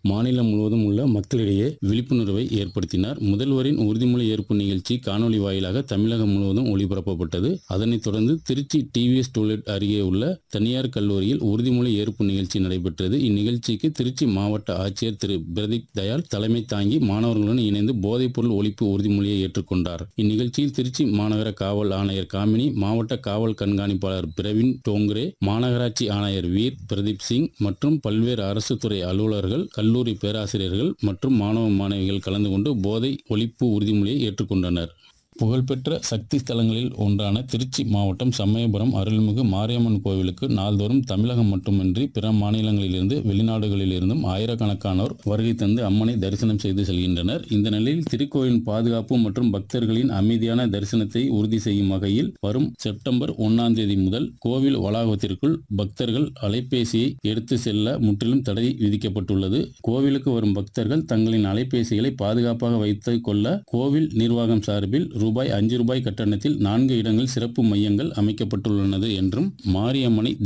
மாநிலம் முழுவதும் உள்ள மக்களிடையே விழிப்புணர்வை ஏற்படுத்தினார் முதல்வரின் உறுதிமொழி ஏற்பு நிகழ்ச்சி காணொலி வாயிலாக தமிழகம் முழுவதும் ஒளிபரப்பப்பட்டது அதனைத் தொடர்ந்து திருச்சி டிவிஎஸ் டோல்கேட் அருகே உள்ள தனியார் கல்லூரியில் உறுதிமொழி ஏற்பு நிகழ்ச்சி நடைபெற்றது இந்நிகழ்ச்சிக்கு திருச்சி மாவட்ட ஆட்சியர் திரு பிரதீப் தயாள் தலைமை தாங்கி மாணவர்களுடன் இணைந்து போதைப்பொருள் ஒழிப்பு உறுதிமொழியை ஏற்றுக்கொண்டார் இந்நிகழ்ச்சியில் திருச்சி மாநகர காவல் ஆணையர் காமினி மாவட்ட காவல் கண்காணிப்பாளர் பிரவீன் டோங்கரே மாநகராட்சி ஆணையர் வீர் பிரதீப் சிங் மற்றும் பல்வேறு அரசு துறை அலுவலர்கள் கல்லூரி பேராசிரியர்கள் மற்றும் மாணவ மாணவிகள் கலந்து கொண்டு போதை ஒழிப்பு உறுதிமொழியை ஏற்றுக்கொண்டனர் புகழ்பெற்ற சக்தி ஸ்தலங்களில் ஒன்றான திருச்சி மாவட்டம் சமயபுரம் அருள்மிகு மாரியம்மன் கோவிலுக்கு நாள்தோறும் தமிழகம் மட்டுமின்றி பிற மாநிலங்களிலிருந்து வெளிநாடுகளிலிருந்தும் ஆயிரக்கணக்கானோர் வருகை தந்து அம்மனை தரிசனம் செய்து செல்கின்றனர் இந்த நிலையில் திருக்கோயிலின் பாதுகாப்பு மற்றும் பக்தர்களின் அமைதியான தரிசனத்தை உறுதி செய்யும் வகையில் வரும் செப்டம்பர் ஒன்னாம் தேதி முதல் கோவில் வளாகத்திற்குள் பக்தர்கள் அலைபேசியை எடுத்து செல்ல முற்றிலும் தடை விதிக்கப்பட்டுள்ளது கோவிலுக்கு வரும் பக்தர்கள் தங்களின் அலைபேசிகளை பாதுகாப்பாக வைத்துக் கொள்ள கோவில் நிர்வாகம் சார்பில் ரூபாய் அஞ்சு ரூபாய் கட்டணத்தில் நான்கு இடங்கள் சிறப்பு மையங்கள் அமைக்கப்பட்டுள்ளது என்றும் மாரியம்மனை